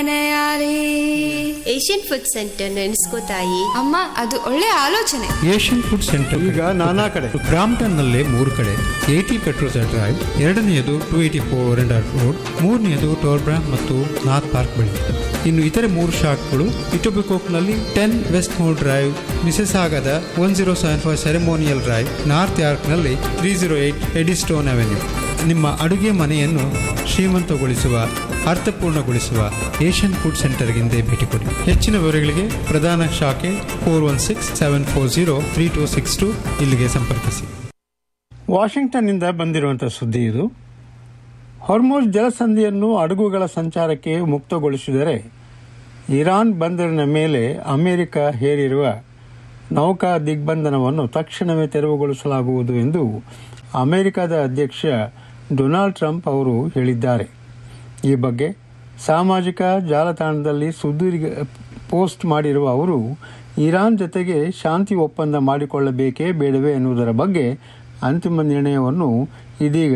Asian food centre ನೆನೆಸ್ಕೋತಾಯಿ ಅಮ್ಮ ಅದು ಒಳ್ಳೆ ಆಲೋಚನೆ ಏಷ್ಯನ್ ಫುಡ್ ಸೆಂಟರ್ ಈಗ ನಾನಾ ಕಡೆ ಬ್ರಾಂಪ್ಟನ್ ನಲ್ಲೇ ಮೂರು ಕಡೆ ಏಟಿ ಪೆಟ್ರೋಲ್ ಡ್ರೈವ್ ಎರಡನೆಯದು ಟೂ ಏಟಿ ಫೋರ್ ರೋಡ್ ಮೂರನೆಯದು ಟೋರ್ಬ್ರಾ ಮತ್ತು ನಾರ್ತ್ ಪಾರ್ಕ್ ಬಳಿ ಇನ್ನು ಇತರೆ ಮೂರು ಶಾಖಗಳು ಇಟೋಬಿಕೋಕ್ನಲ್ಲಿ ten Westmore drive Mississauga one zero seven five ceremonial drive north ಯಾರ್ಕ್ನಲ್ಲಿ three zero eight Eddystone avenue ನಿಮ್ಮ ಅಡುಗೆ ಮನೆಯನ್ನು ಶ್ರೀಮಂತಗೊಳಿಸುವ ಅರ್ಥಪೂರ್ಣಗೊಳಿಸುವ ಏಷ್ಯನ್ ಫುಡ್ ಸೆಂಟರ್ಗಿಂದೇ ಭೇಟಿ ಕೊಡಿ ಹೆಚ್ಚಿನ ವಿವರಗಳಿಗೆ ಪ್ರಧಾನ ಶಾಖೆ four one six seven four zero three two six two ಇಲ್ಲಿಗೆ ಸಂಪರ್ಕಿಸಿ ವಾಷಿಂಗ್ಟನ್ನಿಂದ ಬಂದಿರುವಂತಹ ಸುದ್ದಿ ಇದು ಹೊರ್ಮೋಸ್ ಜಲಸಂಧಿಯನ್ನು ಹಡಗುಗಳ ಸಂಚಾರಕ್ಕೆ ಮುಕ್ತಗೊಳಿಸಿದರೆ ಇರಾನ್ ಬಂದರಿನ ಮೇಲೆ ಅಮೆರಿಕ ಹೇರಿರುವ ನೌಕಾ ದಿಗ್ಬಂಧನವನ್ನು ತಕ್ಷಣವೇ ತೆರವುಗೊಳಿಸಲಾಗುವುದು ಎಂದು ಅಮೆರಿಕದ ಅಧ್ಯಕ್ಷ ಡೊನಾಲ್ಡ್ ಟ್ರಂಪ್ ಅವರು ಹೇಳಿದ್ದಾರೆ ಈ ಬಗ್ಗೆ ಸಾಮಾಜಿಕ ಜಾಲತಾಣದಲ್ಲಿ ಸುದ್ದಿ ಪೋಸ್ಟ್ ಮಾಡಿರುವ ಅವರು ಇರಾನ್ ಜೊತೆಗೆ ಶಾಂತಿ ಒಪ್ಪಂದ ಮಾಡಿಕೊಳ್ಳಬೇಕೇ ಬೇಡವೇ ಎನ್ನುವುದರ ಬಗ್ಗೆ ಅಂತಿಮ ನಿರ್ಣಯವನ್ನು ಇದೀಗ